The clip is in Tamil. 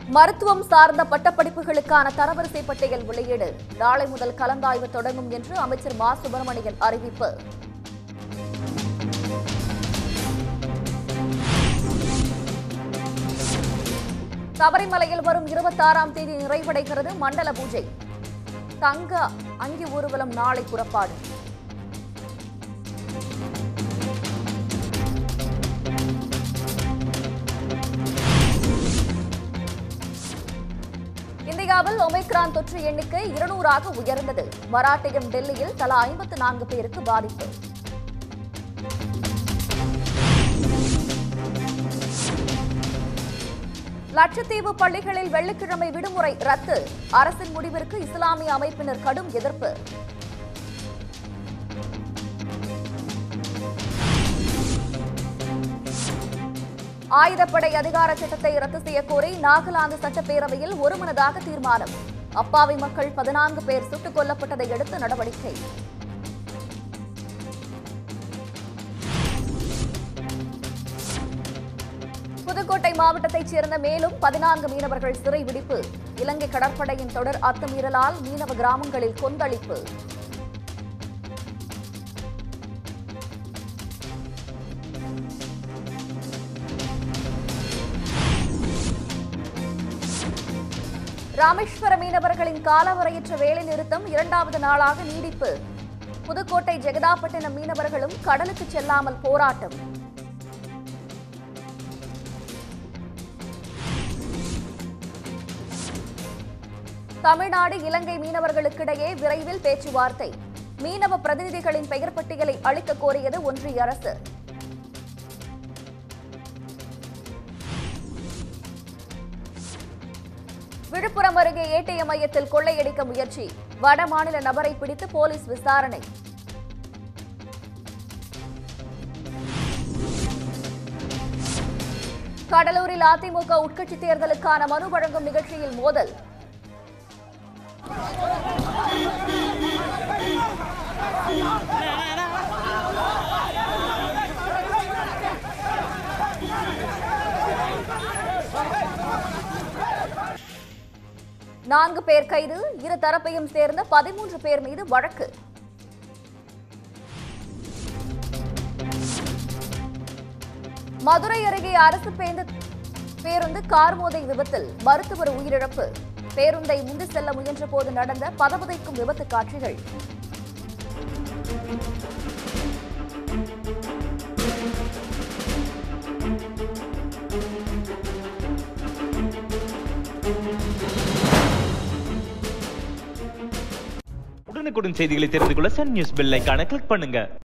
மருத்துவம் சார்ந்த பட்டப்படிப்புகளுக்கான தரவரிசை பட்டியல் வெளியீடு நாளை முதல் கலந்தாய்வு தொடங்கும் என்று அமைச்சர் மா சுப்பிரமணியன் அறிவிப்பு சபரிமலையில் வரும் இருபத்தாறாம் தேதி நிறைவடைகிறது மண்டல பூஜை தங்க அங்கி ஊர்வலம் நாளை புறப்பாடு இந்தியாவில் ஒமைக்ரான் தொற்று எண்ணிக்கை இருநூறாக உயர்ந்தது மராட்டியம் டெல்லியில் தலா ஐம்பத்து நான்கு பேருக்கு பாதிப்பு லட்சத்தீவு பள்ளிகளில் வெள்ளிக்கிழமை விடுமுறை ரத்து அரசின் முடிவிற்கு இஸ்லாமிய அமைப்பினர் கடும் எதிர்ப்பு ஆயுதப்படை அதிகார சட்டத்தை ரத்து செய்யக் கோரி நாகாலாந்து சட்டப்பேரவையில் ஒருமனதாக தீர்மானம் அப்பாவி மக்கள் பதினான்கு பேர் சுட்டுக் கொல்லப்பட்டதை அடுத்து நடவடிக்கை புதுக்கோட்டை மாவட்டத்தைச் சேர்ந்த மேலும் பதினான்கு மீனவர்கள் சிறை விடுப்பு இலங்கை கடற்படையின் தொடர் அத்துமீறலால் மீனவ கிராமங்களில் கொந்தளிப்பு ராமேஸ்வர மீனவர்களின் காலவரையற்ற வேலை நிறுத்தம் இரண்டாவது நாளாக நீடிப்பு புதுக்கோட்டை ஜெகதாப்பட்டினம் மீனவர்களும் கடலுக்கு செல்லாமல் போராட்டம் தமிழ்நாடு இலங்கை மீனவர்களுக்கிடையே விரைவில் பேச்சுவார்த்தை மீனவ பிரதிநிதிகளின் பெயர் பட்டியலை அளிக்க கோரியது ஒன்றிய அரசு விழுப்புரம் அருகே ஏடிஎம் மையத்தில் கொள்ளையடிக்க முயற்சி வட மாநில நபரை பிடித்து போலீஸ் விசாரணை கடலூரில் அதிமுக உட்கட்சி தேர்தலுக்கான மனு வழங்கும் நிகழ்ச்சியில் மோதல் நான்கு பேர் கைது இரு தரப்பையும் சேர்ந்த பதிமூன்று பேர் மீது வழக்கு மதுரை அருகே அரசு பேருந்து பேருந்து கார் மோதை விபத்தில் மருத்துவர் உயிரிழப்பு பேருந்தை முந்தி செல்ல முயன்ற போது நடந்த பதபதைக்கும் விபத்து காட்சிகள் உடனுக்குடன் செய்திகளை தெரிந்து கொள்ள சன் நியூஸ் பெல் ஐகானை கிளிக் பண்ணுங்க